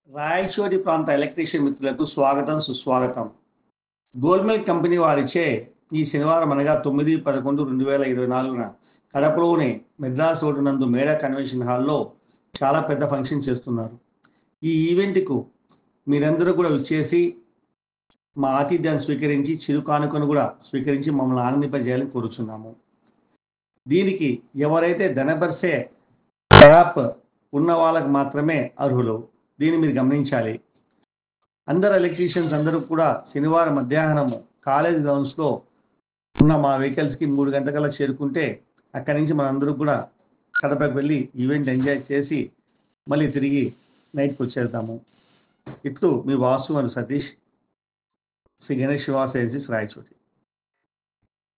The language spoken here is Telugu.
రాయచోటి ప్రాంత ఎలక్ట్రీషియన్ మిత్రులకు స్వాగతం సుస్వాగతం గోల్మెల్ కంపెనీ వారిచే ఈ శనివారం అనగా తొమ్మిది పదకొండు రెండు వేల ఇరవై నాలుగున కడపలోని మెడ్రాస్ రోడ్డు నందు మేడా కన్వెన్షన్ హాల్లో చాలా పెద్ద ఫంక్షన్ చేస్తున్నారు ఈ ఈవెంట్కు మీరందరూ కూడా విచ్చేసి మా ఆతిథ్యాన్ని స్వీకరించి చిరు కానుకను కూడా స్వీకరించి మమ్మల్ని ఆనందింపజేయాలని కోరుచున్నాము దీనికి ఎవరైతే ధనబర్సే యాప్ ఉన్న వాళ్ళకి మాత్రమే అర్హులు దీన్ని మీరు గమనించాలి అందరు ఎలక్ట్రీషియన్స్ అందరూ కూడా శనివారం మధ్యాహ్నము కాలేజ్ గ్రౌండ్స్లో ఉన్న మా వెహికల్స్కి మూడు గంటలకల్లా చేరుకుంటే అక్కడి నుంచి మనందరూ కూడా కడపకు వెళ్ళి ఈవెంట్ ఎంజాయ్ చేసి మళ్ళీ తిరిగి నైట్కి వచ్చేద్దాము ఇట్లు మీ వాసు మరియు సతీష్ శ్రీ గణేష్ శివాస ఏజెన్సీస్ రాయచోటి